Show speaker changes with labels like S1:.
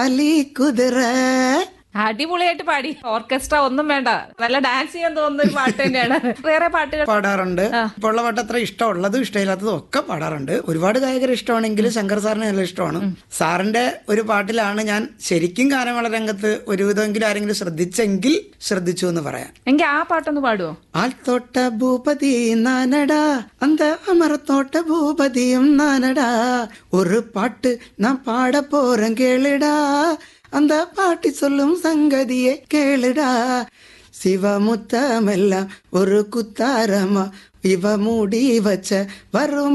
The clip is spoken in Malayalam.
S1: അലി കുതിര
S2: അടിപൊളിയായിട്ട് പാടി ഓർക്കസ്ട്ര ഒന്നും വേണ്ട നല്ല ഡാൻസ് ചെയ്യാൻ തോന്നുന്ന ഒരു പാട്ട് തന്നെയാണ് വേറെ പാട്ടുകൾ
S1: പാടാറുണ്ട് ഇപ്പോൾ ഉള്ള പാട്ട് അത്ര ഇഷ്ടമുള്ളതും ഇഷ്ടമില്ലാത്തതും ഒക്കെ പാടാറുണ്ട് ഒരുപാട് ഗായകർ ഇഷ്ടമാണെങ്കിൽ ശങ്കർ സാറിന് നല്ല ഇഷ്ടമാണ് സാറിന്റെ ഒരു പാട്ടിലാണ് ഞാൻ ശരിക്കും ഗാനമേള രംഗത്ത് ഒരുവിധമെങ്കിലും ആരെങ്കിലും ശ്രദ്ധിച്ചെങ്കിൽ ശ്രദ്ധിച്ചു എന്ന് പറയാം
S2: എങ്കിൽ ആ പാട്ടൊന്ന് പാടുവോ
S1: ആൾത്തോട്ട ഭൂപതി നാനടാ அந்த அமரத்தோட்ட பூபதியும் நானடா ஒரு பாட்டு நான் பாட போறேன் கேளுடா அந்த பாட்டி சொல்லும் சங்கதியை கேளுடா சிவமுத்தமெல்லாம் ஒரு குத்தாரமா இவ மூடி வச்ச வரும்